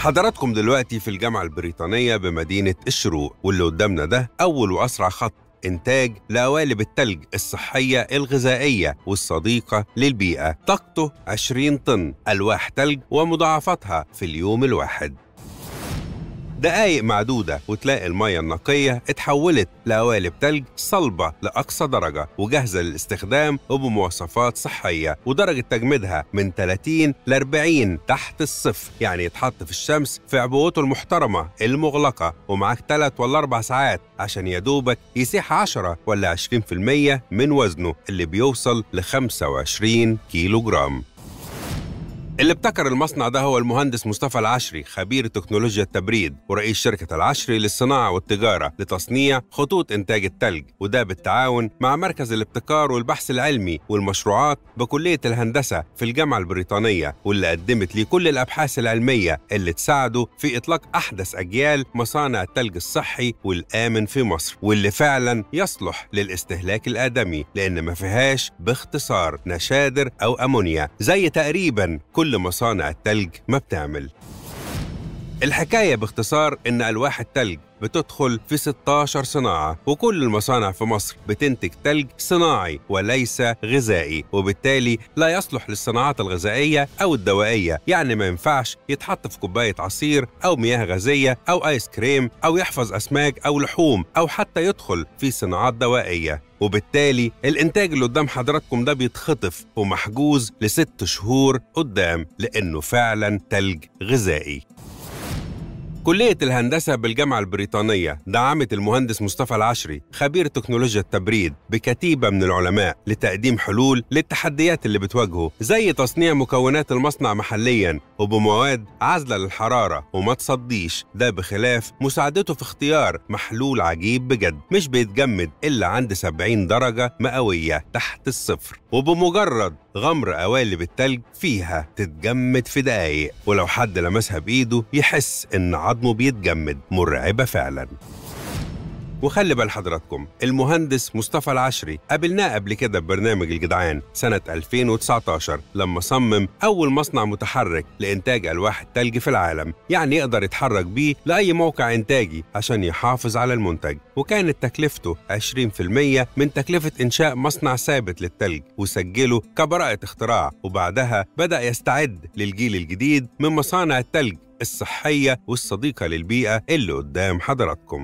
حضراتكم دلوقتي في الجامعة البريطانية بمدينة الشروق واللي قدامنا ده أول وأسرع خط إنتاج لقوالب التلج الصحية الغذائية والصديقة للبيئة طاقته 20 طن ألواح تلج ومضاعفتها في اليوم الواحد دقايق معدودة وتلاقي المية النقية اتحولت لقوالب تلج صلبة لأقصى درجة وجاهزة للاستخدام وبمواصفات صحية ودرجة تجميدها من 30 ل 40 تحت الصفر يعني يتحط في الشمس في عبوته المحترمة المغلقة ومعاك 3 ولا 4 ساعات عشان يدوبك يسيح 10 ولا 20% من وزنه اللي بيوصل ل 25 كيلو جرام اللي ابتكر المصنع ده هو المهندس مصطفى العشري خبير تكنولوجيا التبريد ورئيس شركة العشري للصناعة والتجارة لتصنيع خطوط إنتاج التلج وده بالتعاون مع مركز الابتكار والبحث العلمي والمشروعات بكلية الهندسة في الجامعة البريطانية واللي قدمت ليه كل الأبحاث العلمية اللي تساعده في إطلاق أحدث أجيال مصانع التلج الصحي والآمن في مصر واللي فعلا يصلح للاستهلاك الآدمي لأن ما فيهاش باختصار نشادر أو أمونيا زي تقريبا كل مصانع التلج ما بتعمل الحكاية باختصار إن ألواح التلج بتدخل في 16 صناعة وكل المصانع في مصر بتنتج تلج صناعي وليس غذائي وبالتالي لا يصلح للصناعات الغذائية أو الدوائية يعني ما ينفعش يتحط في كوباية عصير أو مياه غازية أو آيس كريم أو يحفظ أسماك أو لحوم أو حتى يدخل في صناعات دوائية وبالتالي الإنتاج اللي قدام حضراتكم ده بيتخطف ومحجوز لست شهور قدام لأنه فعلا تلج غذائي كلية الهندسة بالجامعة البريطانية دعمت المهندس مصطفى العشري خبير تكنولوجيا التبريد بكتيبة من العلماء لتقديم حلول للتحديات اللي بتواجهه زي تصنيع مكونات المصنع محليا وبمواد عازلة للحرارة وما تصديش ده بخلاف مساعدته في اختيار محلول عجيب بجد مش بيتجمد إلا عند 70 درجة مئوية تحت الصفر وبمجرد غمر قوالب التلج فيها تتجمد في دقايق ولو حد لمسها بإيده يحس إن عظمه بيتجمد مرعبة فعلاً وخلي بال حضراتكم المهندس مصطفى العشري قابلناه قبل كده ببرنامج الجدعان سنة 2019 لما صمم أول مصنع متحرك لإنتاج ألواح التلج في العالم يعني يقدر يتحرك بيه لأي موقع إنتاجي عشان يحافظ على المنتج وكانت تكلفته 20% من تكلفة إنشاء مصنع ثابت للتلج وسجله كبراءة اختراع وبعدها بدأ يستعد للجيل الجديد من مصانع التلج الصحية والصديقة للبيئة اللي قدام حضراتكم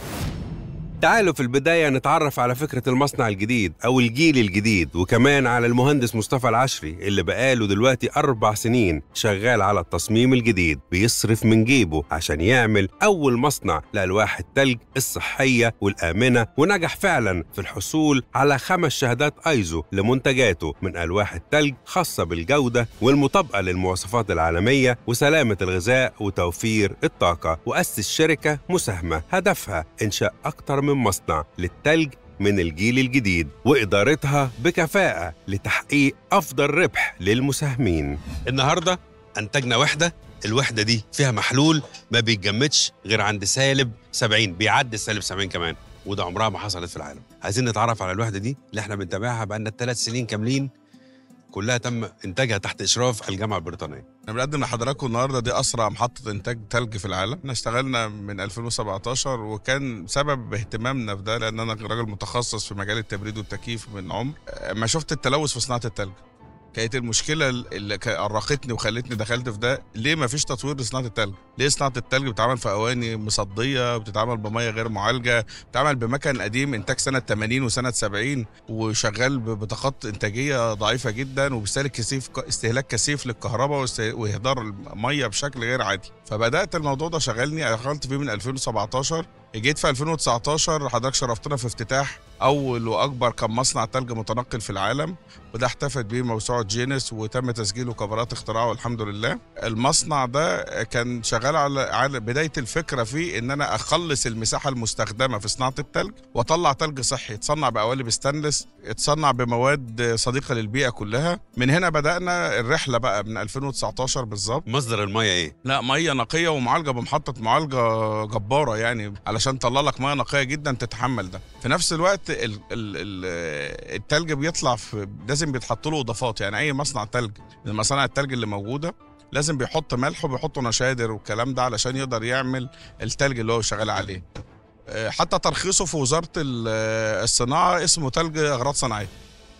تعالوا في البداية نتعرف على فكرة المصنع الجديد أو الجيل الجديد وكمان على المهندس مصطفى العشري اللي بقاله دلوقتي أربع سنين شغال على التصميم الجديد بيصرف من جيبه عشان يعمل أول مصنع لألواح التلج الصحية والآمنة ونجح فعلا في الحصول على خمس شهادات أيزو لمنتجاته من ألواح التلج خاصة بالجودة والمطابقة للمواصفات العالمية وسلامة الغذاء وتوفير الطاقة وأسس شركة مساهمة هدفها إنشاء أكثر من مصنع للتلج من الجيل الجديد وإدارتها بكفاءة لتحقيق أفضل ربح للمساهمين النهاردة أنتجنا وحدة الوحدة دي فيها محلول ما بيتجمدش غير عند سالب 70 بيعدي سالب 70 كمان وده عمرها ما حصلت في العالم عايزين نتعرف على الوحدة دي اللي احنا بنتابعها بقالنا ثلاث سنين كاملين كلها تم انتاجها تحت اشراف الجامعه البريطانيه. انا بنقدم لحضراتكم النهارده دي اسرع محطه انتاج ثلج في العالم، احنا اشتغلنا من 2017 وكان سبب اهتمامنا في ده لان انا راجل متخصص في مجال التبريد والتكييف من عمر ما شفت التلوث في صناعه الثلج. كانت المشكله اللي ارقتني وخلتني دخلت في ده ليه ما فيش تطوير لصناعه التلج ليه صناعه التلج بتتعمل في اواني مصديه بتتعمل بميه غير معالجه بتتعمل بمكن قديم انتاج سنه 80 وسنه 70 وشغال بطاقات انتاجيه ضعيفه جدا وبيستهلك كثيف استهلاك كثيف للكهرباء واهدار الميه بشكل غير عادي فبدات الموضوع ده شغلني دخلت فيه من 2017 جيت في 2019 حضرتك شرفتنا في افتتاح اول واكبر كان مصنع تلج متنقل في العالم وده احتفت بيه موسوعه جينيس وتم تسجيله كبراءه اختراع والحمد لله المصنع ده كان شغال على على بدايه الفكره فيه ان انا اخلص المساحه المستخدمه في صناعه التلج واطلع تلج صحي يتصنع بقوالب ستانلس يتصنع بمواد صديقه للبيئه كلها من هنا بدانا الرحله بقى من 2019 بالظبط مصدر الميه ايه لا ميه نقيه ومعالجه بمحطه معالجه جباره يعني علشان تطلع لك ميه نقيه جدا تتحمل ده في نفس الوقت ال ال ال التلج بيطلع في لازم بيتحط له اضافات يعني اي مصنع تلج من مصانع التلج اللي موجوده لازم بيحط ملح وبيحط نشادر والكلام ده علشان يقدر يعمل التلج اللي هو شغال عليه آه، حتى ترخيصه في وزاره ال- آه، الصناعه اسمه تلج اغراض صناعيه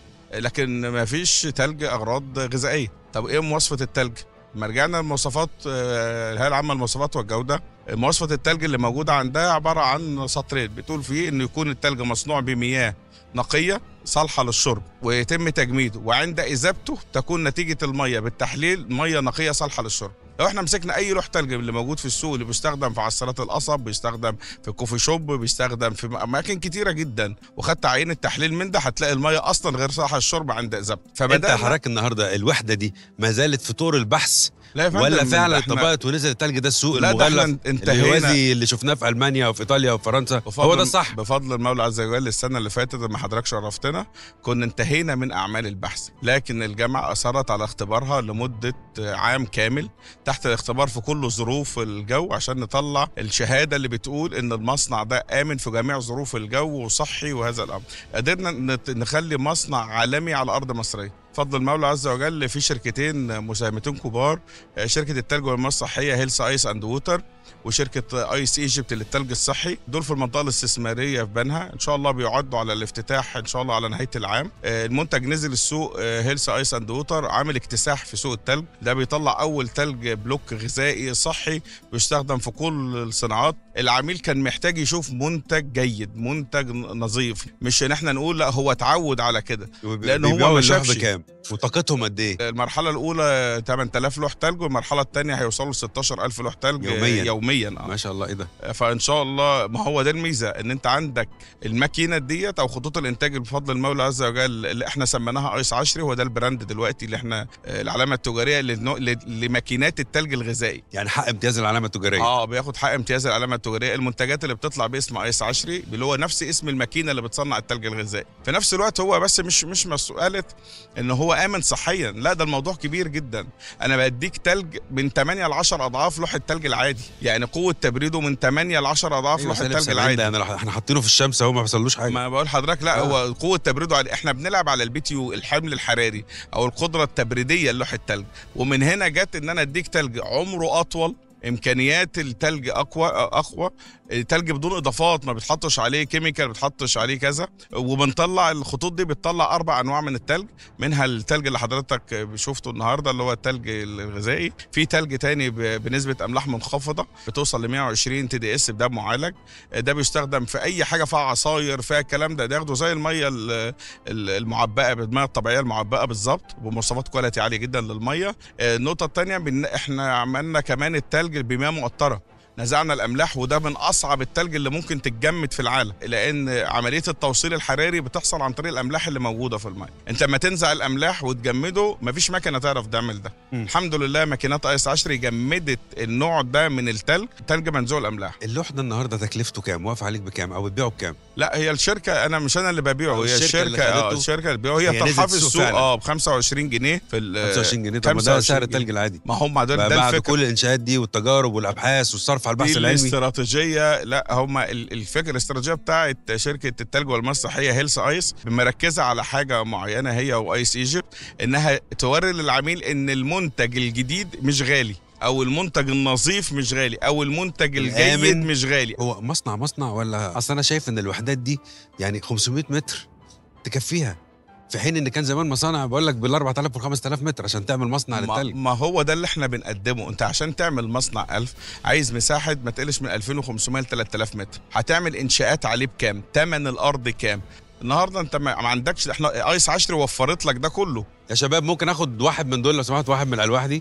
لكن ما فيش تلج اغراض غذائيه طب ايه مواصفه التلج لما رجعنا للمواصفات آه، الهيئه العامه للمواصفات والجوده مواصفه التلج اللي موجوده عندها عباره عن سطرين بتقول فيه انه يكون التلج مصنوع بمياه نقيه صالحه للشرب ويتم تجميده وعند اذابته تكون نتيجه الميه بالتحليل ميه نقيه صالحه للشرب لو احنا مسكنا اي لوح تلج اللي موجود في السوق اللي بيستخدم في عصارات القصب بيستخدم في الكوفي شوب بيستخدم في اماكن كتيره جدا وخدت عينه تحليل من ده هتلاقي الميه اصلا غير صالحه للشرب عند اذابته انت حضرتك النهارده الوحده دي ما زالت في طور البحث لا يا فندم، ولا فعلا احنا- اتطبقت ونزل التلج ده السوق لا ده المغلف احنا اللي انتهينا يوازي اللي شفناه في المانيا وفي ايطاليا وفرنسا بفضل هو ده الصح بفضل المولى عز وجل السنه اللي فاتت لما حضرتك شرفتنا كنا انتهينا من اعمال البحث لكن الجامعه اصرت على اختبارها لمده عام كامل تحت الاختبار في كل ظروف الجو عشان نطلع الشهاده اللي بتقول ان المصنع ده امن في جميع ظروف الجو وصحي وهذا الامر قدرنا نت- نخلي مصنع عالمي على ارض مصريه بفضل المولى عز وجل في شركتين مساهمتين كبار شركه التلج والمياه الصحيه هيلث ايس اند ووتر وشركه ايس ايجيبت للتلج الصحي دول في المنطقه الاستثماريه في بنها ان شاء الله بيعدوا على الافتتاح ان شاء الله على نهايه العام آه، المنتج نزل السوق هيلث ايس اند ووتر عامل اكتساح في سوق التلج ده بيطلع اول تلج بلوك غذائي صحي بيستخدم في كل الصناعات العميل كان محتاج يشوف منتج جيد منتج نظيف مش ان احنا نقول لا هو اتعود على كده لأن هو بيبيعوا ما اللوح شافش. بكام وطاقتهم قد ايه المرحله الاولى 8000 لوح تلج والمرحله الثانيه هيوصلوا ل 16000 لوح تلج يومياً. يوميا آه. ما شاء الله ايه ده فان شاء الله ما هو ده الميزه ان انت عندك الماكينه ديت او خطوط الانتاج بفضل المولى عز وجل اللي احنا سميناها ايس 10 هو ده البراند دلوقتي اللي احنا آه، العلامه التجاريه للنوع- ل- لماكينات التلج الغذائي يعني حق امتياز العلامه التجاريه اه بياخد حق امتياز العلامه التجاريه المنتجات اللي بتطلع باسم ايس 10 اللي هو نفس اسم الماكينه اللي بتصنع التلج الغذائي في نفس الوقت هو بس مش مش مساله ان هو امن صحيا لا ده الموضوع كبير جدا انا بديك تلج من 8 ل 10 اضعاف لوح التلج العادي يعني قوه تبريده من 8 ل 10 اضعاف أيوة لوح سالب التلج 70 العادي ده يعني احنا حاطينه في الشمس اهو ما بيحصلوش حاجه ما بقول لحضرتك لا آه. هو قوه تبريده على احنا بنلعب على البي تي يو الحمل الحراري او القدره التبريديه للوح التلج ومن هنا جت ان انا اديك تلج عمره اطول امكانيات التلج اقوى اقوى التلج بدون اضافات ما بتحطش عليه كيميكال ما بتحطش عليه كذا وبنطلع الخطوط دي بتطلع اربع انواع من التلج منها التلج اللي حضرتك شفته النهارده اللي هو التلج الغذائي في تلج تاني ب- بنسبه املاح منخفضه بتوصل ل 120 تي دي اس بدم معالج ده بيستخدم في اي حاجه فيها عصاير فيها الكلام ده ده ياخده زي الميه ال- ال- المعبأه بالميه الطبيعيه المعبأه بالظبط بمواصفات كواليتي عاليه جدا للميه آه، النقطه الثانيه بن... احنا عملنا كمان التلج بمياه مقطره نزعنا الاملاح وده من اصعب التلج اللي ممكن تتجمد في العالم لان عمليه التوصيل الحراري بتحصل عن طريق الاملاح اللي موجوده في الميه انت لما تنزع الاملاح وتجمده مفيش مكنه تعرف تعمل ده مم. الحمد لله ماكينات ايس 10 جمدت النوع ده من التلج تلج منزوع الاملاح اللوح ده النهارده تكلفته كام واقف عليك بكام او بتبيعه بكام لا هي الشركه انا مش انا اللي ببيعه أو هي الشركة اللي الشركه اه خدته. الشركه اللي بتبيعه هي هي طرحها نزلت في السوق السوق فعلا. اه ب 25 جنيه في ال 25 جنيه طب ما ده 25 سعر جنيه. التلج العادي ما هم دول بقى ده بعد الفكره كل الانشاءات دي والتجارب والابحاث والصرف على دي البحث العلمي الاستراتيجيه لا هم ال- الفكره الاستراتيجيه بتاعت شركه التلج والمياه الصحيه هيلث ايس مركزه على حاجه معينه هي وايس ايجيبت انها توري للعميل ان المنتج الجديد مش غالي او المنتج النظيف مش غالي او المنتج الجيد الآمن. مش غالي هو مصنع مصنع ولا اصل انا شايف ان الوحدات دي يعني 500 متر تكفيها في حين ان كان زمان مصانع بقول لك بال 4000 وال 5000 متر عشان تعمل مصنع ما, للتلج ما هو ده اللي احنا بنقدمه انت عشان تعمل مصنع 1000 عايز مساحه ما تقلش من 2500 ل 3000 متر هتعمل انشاءات عليه بكام ثمن الارض كام النهارده انت ما ما عندكش احنا ايس 10 وفرت لك ده كله يا شباب ممكن اخد واحد من دول لو سمحت واحد من الالواح دي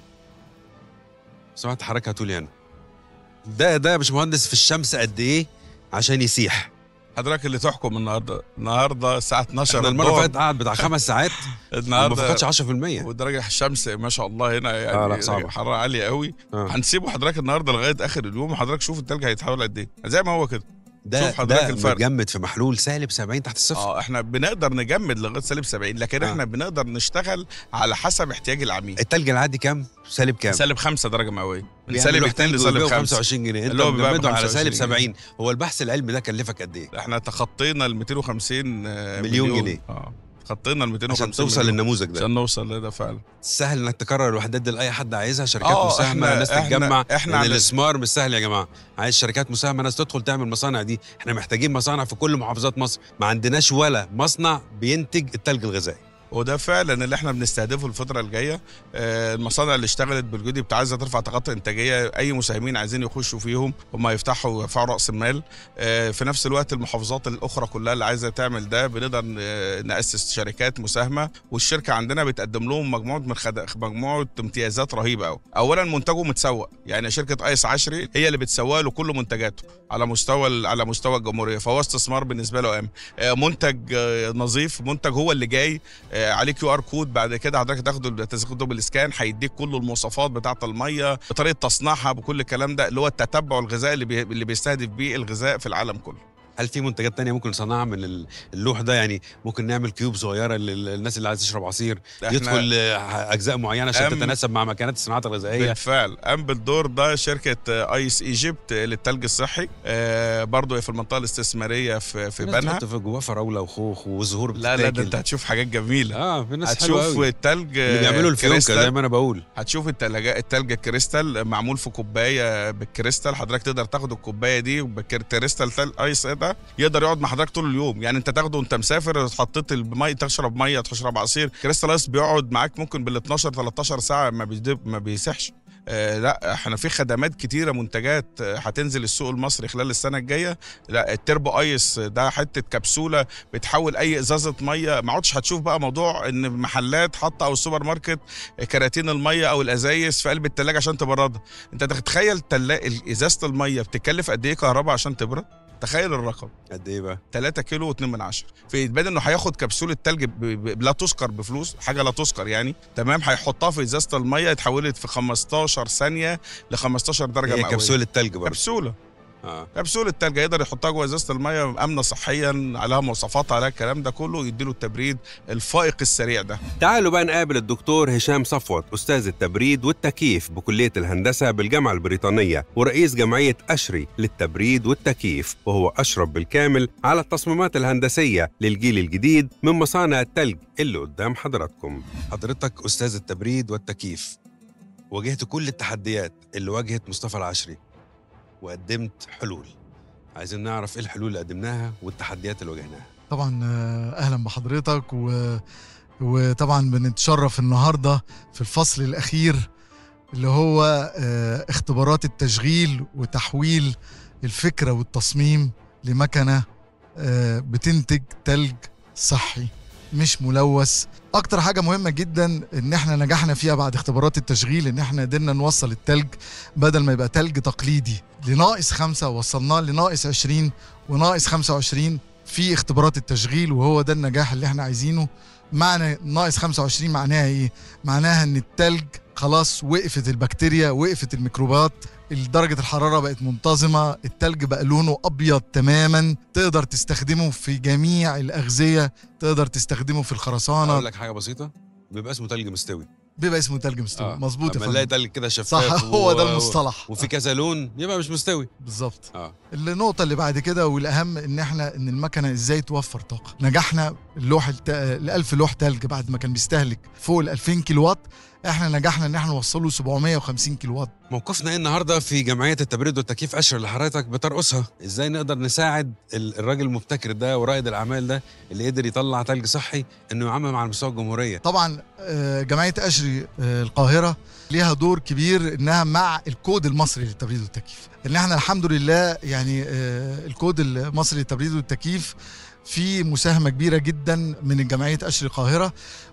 لو سمحت حركها تقولي انا ده ده يا باشمهندس في الشمس قد ايه عشان يسيح حضرتك اللي تحكم النهارده النهارده الساعه 12 احنا المره اللي الظهر. فاتت قعد بتاع خمس ساعات وما النهارده فقدش 10% ودرجه الشمس ما شاء الله هنا يعني آه، لا، صعبة. حراره عاليه قوي آه. هنسيبه حضرتك النهارده لغايه اخر اليوم وحضرتك شوف التلج هيتحول قد ايه زي ما هو كده ده شوف حضرتك ده الفرق. متجمد في محلول سالب 70 تحت الصفر اه احنا بنقدر نجمد لغايه سالب 70 لكن آه. احنا بنقدر نشتغل على حسب احتياج العميل التلج العادي كام سالب كام سالب 5 درجه مئويه من يعني سالب لوح 2 تلج لسالب وبيبيعه 5 25 جنيه انت اللي هو بيبيع ب مجمده على 25 سالب جنيه. 70 هو البحث العلمي ده كلفك قد ايه احنا تخطينا ال 250 آه، مليون جنيه. اه خطينا ال 250 عشان توصل مليون. للنموذج ده عشان نوصل لده فعلا سهل انك تكرر الوحدات دي لاي حد عايزها شركات آه، مساهمه إحنا- ناس إحنا- تتجمع إحنا لأن على- الاستثمار مش سهل يا جماعه عايز شركات مساهمه ناس تدخل تعمل مصانع دي احنا محتاجين مصانع في كل محافظات مصر ما عندناش ولا مصنع بينتج التلج الغذائي وده فعلا اللي احنا بنستهدفه الفتره الجايه آه، المصانع اللي اشتغلت بالجودي بتاع عايزه ترفع طاقات انتاجيه اي مساهمين عايزين يخشوا فيهم هم يفتحوا ويرفعوا راس المال آه، في نفس الوقت المحافظات الاخرى كلها اللي عايزه تعمل ده بنقدر آه، ناسس شركات مساهمه والشركه عندنا بتقدم لهم مجموعه من خد... مجموعه امتيازات رهيبه قوي اولا منتجه متسوق يعني شركه ايس عشري هي اللي بتسوق له كل منتجاته على مستوى ال- على مستوى الجمهوريه فهو استثمار بالنسبه له امن آه، منتج آه، نظيف منتج هو اللي جاي آه، عليه كيو ار كود بعد كده حضرتك تاخده تاخده بالاسكان هيديك كل المواصفات بتاعه الميه بطريقه تصنيعها بكل الكلام ده اللي هو التتبع الغذائي اللي بي... اللي بيستهدف بيه الغذاء في العالم كله هل في منتجات تانية ممكن نصنعها من ال- اللوح ده يعني ممكن نعمل كيوب صغيره للناس اللي عايزه تشرب عصير إحنا يدخل آه، اجزاء معينه عشان أم- تتناسب مع مكانات الصناعات الغذائيه بالفعل قام بالدور ده شركه آه، ايس ايجيبت للثلج الصحي آه، برضه هي في المنطقه الاستثماريه في في في ناس بنها بتحط في جواه فراوله وخوخ وزهور لا لا ده بتتاكل. انت هتشوف حاجات جميله اه في ناس حلوه هتشوف قوي التلج اللي بيعملوا الفيونكه كريستال. زي ما انا بقول هتشوف التلج التلج الكريستال معمول في كوبايه بالكريستال حضرتك تقدر تاخد الكوبايه دي بالكريستال تل ايس ده يقدر يقعد مع حضرتك طول اليوم يعني انت تاخده وانت مسافر حطيت المي تشرب ميه تشرب عصير كريستال ايس بيقعد معاك ممكن بال 12 13 ساعه ما بيدب ما بيسحش آه لا احنا في خدمات كتيره منتجات آه، هتنزل السوق المصري خلال السنه الجايه لا التربو ايس ده حته كبسوله بتحول اي ازازه ميه ما عدتش هتشوف بقى موضوع ان محلات حاطه او السوبر ماركت كراتين الميه او الازايز في قلب التلاجة عشان تبردها انت تتخيل تلا... ازازه الميه بتكلف قد ايه كهرباء عشان تبرد تخيل الرقم قد ايه بقى 3 كيلو و2 من عشرة في بال انه هياخد كبسوله تلج ب... ب... لا تذكر بفلوس حاجه لا تذكر يعني تمام هيحطها في ازازه الميه اتحولت في 15 ثانيه ل 15 درجه هي مئويه كبسوله تلج برضه كبسوله اه كبسوله تلج يقدر يحطها جوه ازازه الميه امنه صحيا عليها مواصفات عليها الكلام ده كله يديله التبريد الفائق السريع ده تعالوا بقى نقابل الدكتور هشام صفوت أستاذ التبريد والتكييف بكلية الهندسة بالجامعة البريطانية ورئيس جمعية أشري للتبريد والتكييف وهو أشرف بالكامل على التصميمات الهندسية للجيل الجديد من مصانع التلج اللي قدام حضراتكم حضرتك أستاذ التبريد والتكييف واجهت كل التحديات اللي واجهت مصطفى العشري وقدمت حلول عايزين نعرف ايه الحلول اللي قدمناها والتحديات اللي واجهناها طبعا آه، اهلا بحضرتك و... وطبعا بنتشرف النهارده في الفصل الاخير اللي هو آه، اختبارات التشغيل وتحويل الفكره والتصميم لمكنه آه، بتنتج تلج صحي مش ملوث اكتر حاجه مهمه جدا ان احنا نجحنا فيها بعد اختبارات التشغيل ان احنا قدرنا نوصل التلج بدل ما يبقى تلج تقليدي لناقص خمسة وصلناه لناقص 20 وناقص 25 في اختبارات التشغيل وهو ده النجاح اللي احنا عايزينه معنى ناقص 25 معناها ايه معناها ان التلج خلاص وقفت البكتيريا وقفت الميكروبات درجة الحرارة بقت منتظمة التلج بقى لونه أبيض تماما تقدر تستخدمه في جميع الأغذية تقدر تستخدمه في الخرسانة اقول لك حاجه بسيطه بيبقى اسمه تلج مستوي بيبقى اسمه تلج مستوي آه. مظبوط يا لما نلاقي فندم تلج كده شفاف صح هو ده و- المصطلح وفي كذا لون يبقى مش مستوي بالظبط اه النقطة اللي بعد كده والأهم إن إحنا إن المكنة إزاي توفر طاقة. نجحنا اللوح الت... ال 1000 لوح تلج بعد ما كان بيستهلك فوق ال 2000 كيلو وات إحنا نجحنا إن إحنا نوصله 750 كيلو وات. موقفنا ايه النهارده في جمعيه التبريد والتكييف اشهر اللي حضرتك بترقصها ازاي نقدر نساعد ال- الراجل المبتكر ده ورائد الاعمال ده اللي قدر يطلع تلج صحي انه يعمم على مستوى الجمهوريه طبعا آه، جمعية أشري آه، القاهرة ليها دور كبير إنها مع الكود المصري للتبريد والتكييف. إن إحنا الحمد لله يعني آه، الكود المصري للتبريد والتكييف في مساهمة كبيرة جدا من جمعية أشري القاهرة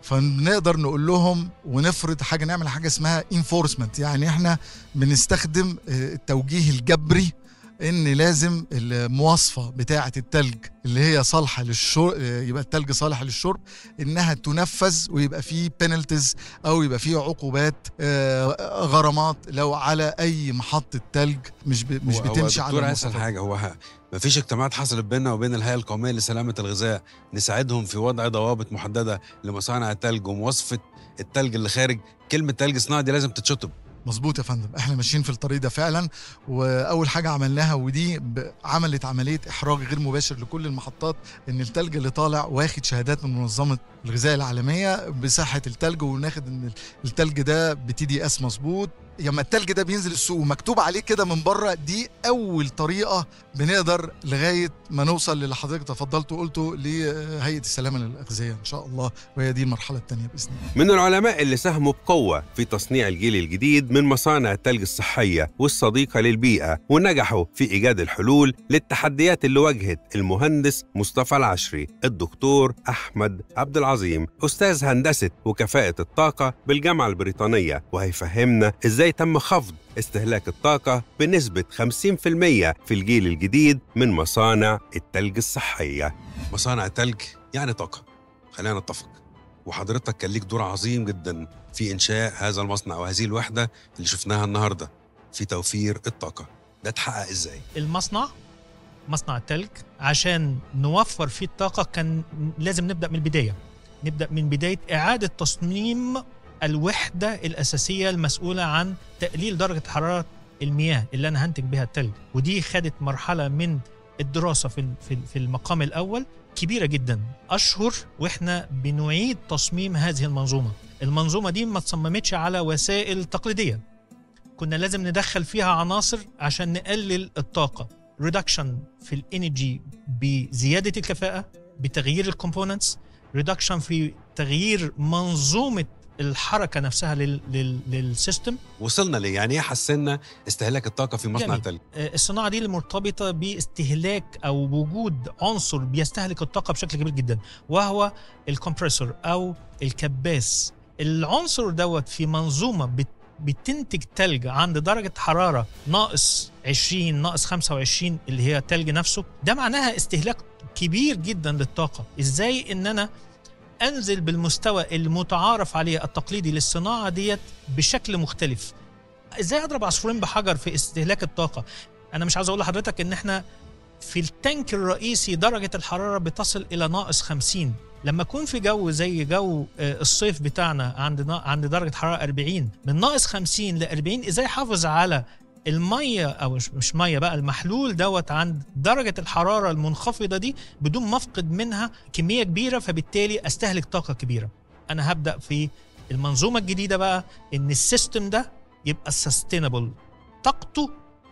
فنقدر نقول لهم ونفرض حاجة نعمل حاجة اسمها انفورسمنت يعني احنا بنستخدم آه، التوجيه الجبري ان لازم المواصفه بتاعه التلج اللي هي صالحه للشرب يبقى التلج صالح للشرب انها تنفذ ويبقى فيه بينالتيز او يبقى فيه عقوبات آه، غرامات لو على اي محطه تلج مش ب... مش هو- هو بتمشي على دكتور عايز المواصفات. حاجه هو ه- مفيش اجتماعات حصلت بيننا وبين الهيئه القوميه لسلامه الغذاء نساعدهم في وضع ضوابط محدده لمصانع التلج ومواصفه التلج اللي خارج كلمه تلج صناعي دي لازم تتشطب مظبوط يا فندم احنا ماشيين في الطريق ده فعلا واول حاجه عملناها ودي ب- عملت عمليه احراج غير مباشر لكل المحطات ان التلج اللي طالع واخد شهادات من منظمه الغذائيه العالميه بصحه التلج وناخد ان التلج ده بتي دي اس مظبوط لما التلج ده بينزل السوق ومكتوب عليه كده من بره دي اول طريقه بنقدر لغايه ما نوصل للي حضرتك تفضلت وقلته لهيئه السلامه للاغذيه ان شاء الله وهي دي المرحله الثانيه باذن الله من العلماء اللي ساهموا بقوة في تصنيع الجيل الجديد من مصانع التلج الصحية والصديقة للبيئة ونجحوا في إيجاد الحلول للتحديات اللي واجهت المهندس مصطفى العشري الدكتور أحمد عبد العظيم أستاذ هندسة وكفاءة الطاقة بالجامعة البريطانية وهيفهمنا إزاي تم خفض استهلاك الطاقة بنسبة 50% في الجيل الجديد من مصانع التلج الصحية مصانع التلج يعني طاقة خلينا نتفق وحضرتك كان ليك دور عظيم جدا في إنشاء هذا المصنع وهذه الوحدة اللي شفناها النهاردة في توفير الطاقة ده اتحقق إزاي؟ المصنع مصنع التلج عشان نوفر فيه الطاقة كان لازم نبدأ من البداية نبدأ من بداية إعادة تصميم الوحدة الأساسية المسؤولة عن تقليل درجة حرارة المياه اللي أنا هنتج بها التلج ودي خدت مرحلة من الدراسة في في في المقام الأول كبيرة جدا أشهر وإحنا بنعيد تصميم هذه المنظومة المنظومة دي ما تصممتش على وسائل تقليدية كنا لازم ندخل فيها عناصر عشان نقلل الطاقة ريدكشن في الانرجي بزيادة الكفاءة بتغيير الكومبوننتس ريدكشن في تغيير منظومة الحركة نفسها لل... لل... للسيستم وصلنا ليه؟ يعني إيه حسنا استهلاك الطاقة في مصنع جميل. التلج؟ آه، الصناعه دي المرتبطه باستهلاك او وجود عنصر بيستهلك الطاقه بشكل كبير جدا وهو الكمبريسور او الكباس العنصر دوت في منظومه بت بتنتج تلج عند درجة حرارة ناقص 20 ناقص 25 اللي هي التلج نفسه ده معناها استهلاك كبير جدا للطاقة ازاي ان انا انزل بالمستوى المتعارف عليه التقليدي للصناعة ديت بشكل مختلف ازاي اضرب عصفورين بحجر في استهلاك الطاقه انا مش عاوز اقول لحضرتك ان احنا في التانك الرئيسي درجه الحراره بتصل الى ناقص 50 لما اكون في جو زي جو آه، الصيف بتاعنا عند نا- عند درجه حراره 40 من ناقص 50 ل 40 ازاي احافظ على الميه او مش- مش ميه بقى المحلول دوت عند درجه الحراره المنخفضه دي بدون ما افقد منها كميه كبيره فبالتالي استهلك طاقه كبيره انا هبدا في المنظومه الجديده بقى ان السيستم ده يبقى سستينبل طاقته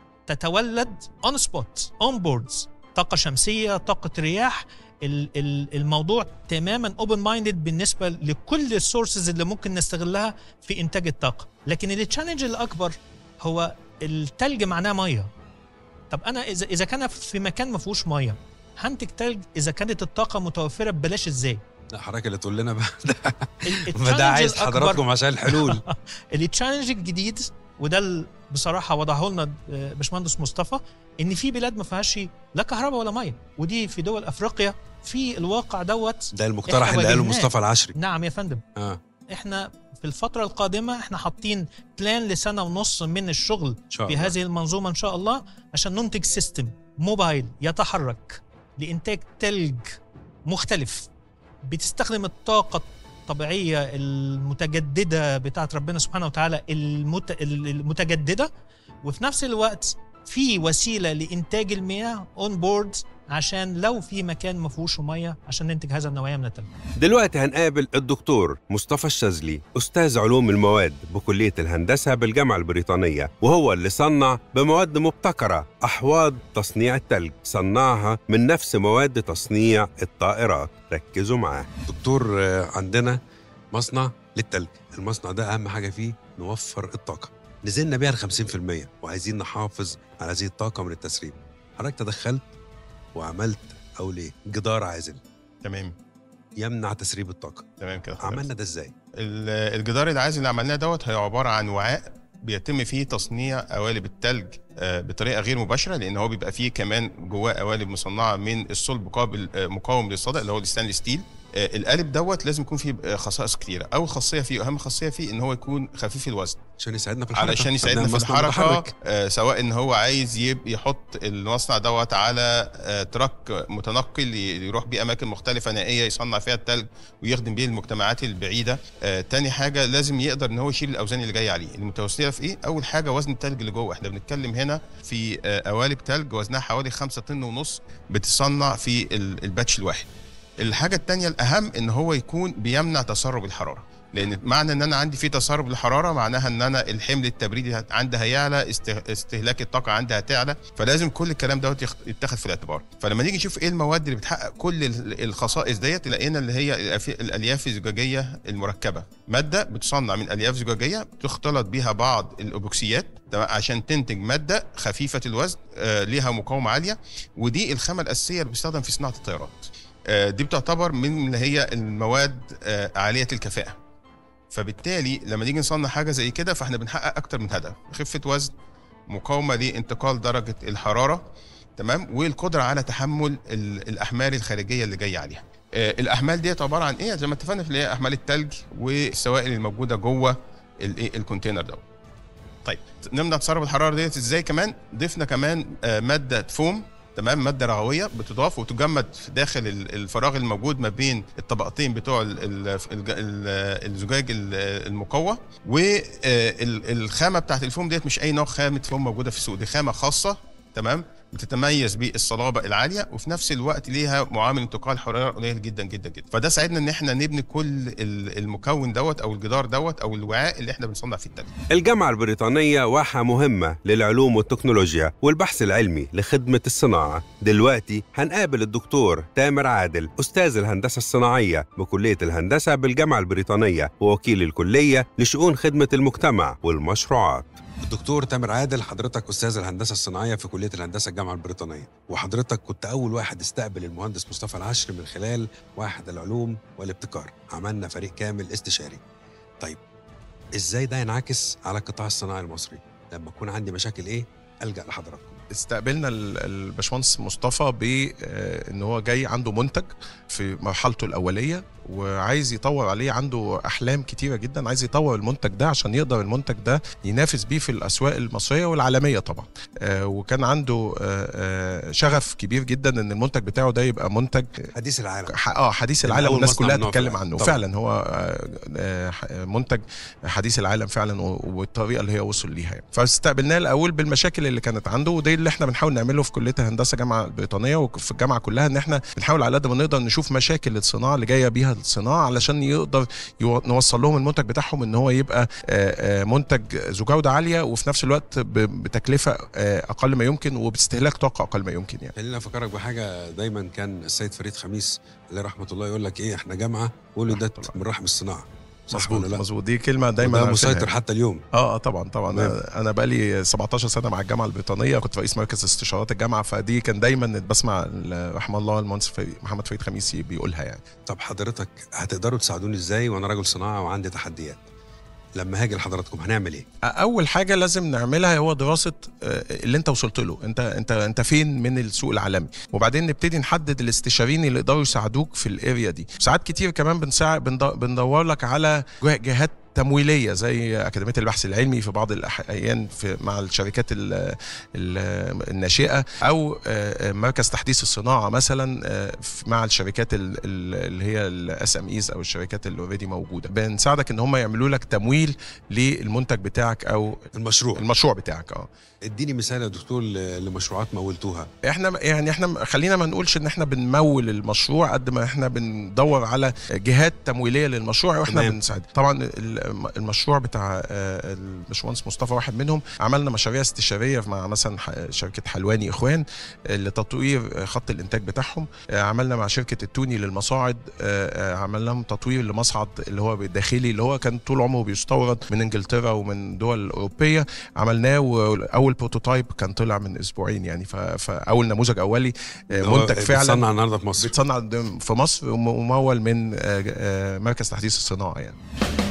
تتولد اون سبوت اون بوردز طاقه شمسيه طاقه رياح ال- ال- الموضوع تماما اوبن مايندد بالنسبه لكل السورسز اللي ممكن نستغلها في انتاج الطاقه لكن التشالنج الاكبر هو التلج معناه ميه طب انا اذا اذا كان في مكان ما فيهوش ميه هنتج تلج اذا كانت الطاقه متوفره ببلاش ازاي لا حضرتك اللي تقول لنا بقى ال- ما ده الchallenge عايز الأكبر- حضراتكم عشان الحلول التشالنج الجديد وده ال- بصراحه وضعه لنا آه، باشمهندس مصطفى ان في بلاد ما فيهاش لا كهرباء ولا ميه ودي في دول افريقيا في الواقع دوت ده المقترح إحنا اللي قاله واجهناه. مصطفى العشري نعم يا فندم اه احنا في الفتره القادمه احنا حاطين بلان لسنه ونص من الشغل ان شاء في الله هذه المنظومه ان شاء الله عشان ننتج سيستم موبايل يتحرك لانتاج تلج مختلف بتستخدم الطاقه الطبيعيه المتجدده بتاعت ربنا سبحانه وتعالى المت... المتجدده وفي نفس الوقت في وسيله لانتاج المياه اون بورد عشان لو في مكان ما فيهوش ميه عشان ننتج هذا النوعيه من التلج دلوقتي هنقابل الدكتور مصطفى الشاذلي أستاذ علوم المواد بكلية الهندسة بالجامعة البريطانية وهو اللي صنع بمواد مبتكرة أحواض تصنيع التلج صنعها من نفس مواد تصنيع الطائرات ركزوا معاه دكتور آه، عندنا مصنع للتلج المصنع ده أهم حاجة فيه نوفر الطاقة نزلنا بيها ل 50% وعايزين نحافظ على هذه الطاقة من التسريب حضرتك تدخلت وعملت أو ليه جدار عازل تمام يمنع تسريب الطاقة تمام كده عملنا ده ازاي؟ ال- الجدار العازل اللي عملناه دوت هي عباره عن وعاء بيتم فيه تصنيع قوالب التلج آه، بطريقه غير مباشره لان هو بيبقى فيه كمان جواه قوالب مصنعه من الصلب قابل آه، مقاوم للصدأ اللي هو الستانلس ستيل آه، القالب دوت لازم يكون فيه آه، خصائص كتيره اول خاصيه فيه اهم خاصيه فيه ان هو يكون خفيف الوزن عشان يساعدنا في الحركة علشان يساعدنا في المصنع الحركه متحرك. آه سواء ان هو عايز يب يحط المصنع دوت على آه تراك متنقل ي- يروح بيه اماكن مختلفه نائيه يصنع فيها التلج ويخدم بيه المجتمعات البعيده آه تاني حاجه لازم يقدر ان هو يشيل الاوزان اللي جايه عليه المتوسطه في ايه اول حاجه وزن التلج اللي جوه احنا بنتكلم هنا في آه قوالب تلج وزنها حوالي 5 طن ونص بتصنع في ال- الباتش الواحد الحاجه الثانيه الاهم ان هو يكون بيمنع تسرب الحراره لان معنى ان انا عندي في تسرب الحراره معناها ان انا الحمل التبريدي هت- عندي هيعلى است- استهلاك الطاقه عندي هتعلى فلازم كل الكلام دوت يخ- يتاخد في الاعتبار فلما نيجي نشوف ايه المواد اللي بتحقق كل ال- الخصائص ديت لقينا اللي هي الأف- الالياف الزجاجيه المركبه ماده بتصنع من الياف زجاجيه تختلط بيها بعض الاوبوكسيات تمام عشان تنتج ماده خفيفه الوزن آه ليها مقاومه عاليه ودي الخامه الاساسيه اللي بتستخدم في صناعه الطيارات آه دي بتعتبر من اللي هي المواد آه عاليه الكفاءه فبالتالي لما نيجي نصنع حاجه زي كده فاحنا بنحقق اكتر من هدف خفه وزن مقاومه لانتقال درجه الحراره تمام والقدره على تحمل ال- الاحمال الخارجيه اللي جايه عليها آه، الاحمال ديت عباره عن ايه زي ما اتفقنا في اللي هي احمال التلج والسوائل الموجوده جوه الايه الكونتينر ده طيب نمنع تسرب الحراره ديت ازاي كمان ضفنا كمان آه، ماده فوم تمام ماده رغويه بتضاف وتجمد داخل ال- الفراغ الموجود ما بين الطبقتين بتوع ال- ال- الج- ال- الزجاج ال- المقوى والخامه بتاعت الفوم ديت مش اي نوع خامه فوم موجوده في السوق دي خامه خاصه تمام بتتميز بالصلابه العاليه وفي نفس الوقت ليها معامل انتقال حراره قليل جدا جدا جدا فده ساعدنا ان احنا نبني كل ال- المكون دوت او الجدار دوت او الوعاء اللي احنا بنصنع فيه التلج الجامعة البريطانية واحة مهمة للعلوم والتكنولوجيا والبحث العلمي لخدمة الصناعة دلوقتي هنقابل الدكتور تامر عادل أستاذ الهندسة الصناعية بكلية الهندسة بالجامعة البريطانية ووكيل الكلية لشؤون خدمة المجتمع والمشروعات الدكتور تامر عادل حضرتك استاذ الهندسه الصناعيه في كليه الهندسه الجامعه البريطانيه وحضرتك كنت اول واحد استقبل المهندس مصطفى العشر من خلال واحد العلوم والابتكار عملنا فريق كامل استشاري طيب ازاي ده ينعكس على القطاع الصناعي المصري لما يكون عندي مشاكل ايه الجا لحضراتكم استقبلنا ال- الباشمهندس مصطفى بان هو جاي عنده منتج في مرحلته الاوليه وعايز يطور عليه عنده احلام كتيره جدا عايز يطور المنتج ده عشان يقدر المنتج ده ينافس بيه في الاسواق المصريه والعالميه طبعا آه، وكان عنده آه، آه، شغف كبير جدا ان المنتج بتاعه ده يبقى منتج حديث العالم ح- اه حديث يعني العالم أول والناس مصنع كلها من نوعه تتكلم فعلاً. عنه طبعاً. فعلا هو آه، آه، ح- منتج حديث العالم فعلا و- والطريقه اللي هي وصل ليها يعني. فاستقبلناه الاول بالمشاكل اللي كانت عنده وده اللي احنا بنحاول نعمله في كليه الهندسه الجامعه البريطانيه وفي الجامعه كلها ان احنا بنحاول على قد ما نقدر نشوف مشاكل الصناعه اللي جايه بيها الصناعه علشان يقدر يو- نوصل لهم المنتج بتاعهم ان هو يبقى آه، آه، منتج ذو جوده عاليه وفي نفس الوقت ب- بتكلفه آه، اقل ما يمكن وباستهلاك طاقه اقل ما يمكن يعني خلينا افكرك بحاجه دايما كان السيد فريد خميس عليه رحمه الله يقول لك ايه احنا جامعه ولدت رحمة من رحم الصناعه صح مظبوط ولا لا؟ مظبوط دي كلمه دايما دايما عارفينها مسيطر حتى اليوم اه اه طبعا طبعا تمام. انا أنا بقالي 17 سنه مع الجامعه البريطانيه كنت رئيس مركز استشارات الجامعه فدي كان دايما بسمع ال- رحمه الله المهندس فريد- محمد فريد خميسي بيقولها يعني طب حضرتك هتقدروا تساعدوني ازاي وانا راجل صناعه وعندي تحديات لما هاجي لحضراتكم هنعمل ايه اول حاجه لازم نعملها هو دراسه آه، اللي انت وصلت له انت انت انت فين من السوق العالمي وبعدين نبتدي نحدد الاستشاريين اللي يقدروا يساعدوك في الاريا دي ساعات كتير كمان بنساعد بندو- بندور لك على جه- جهات تمويليه زي اكاديميه البحث العلمي في بعض الاحيان في مع الشركات ال ال الناشئه او آه، آه، مركز تحديث الصناعه مثلا آه، في- مع الشركات ال- ال- اللي هي الاس ام ايز او الشركات اللي اوريدي موجوده بنساعدك ان هم يعملوا لك تمويل للمنتج بتاعك او المشروع المشروع بتاعك اه اديني مثال يا دكتور ل- لمشروعات مولتوها احنا يعني احنا خلينا ما نقولش ان احنا بنمول المشروع قد ما احنا بندور على جهات تمويليه للمشروع واحنا تمام. بنساعد طبعا ال- المشروع بتاع آه، الباشمهندس مصطفى واحد منهم عملنا مشاريع استشاريه مع مثلا ح- شركه حلواني اخوان آه، لتطوير خط الانتاج بتاعهم آه، عملنا مع شركه التوني للمصاعد آه، آه، عملنا لهم تطوير لمصعد اللي هو الداخلي اللي هو كان طول عمره بيستورد من انجلترا ومن دول اوروبيه عملناه واول بروتوتايب كان طلع من اسبوعين يعني ف- فاول نموذج اولي آه، هو منتج فعلا بتصنع النهارده في مصر بيتصنع قدام- في مصر وممول من آه، آه، مركز تحديث الصناعه يعني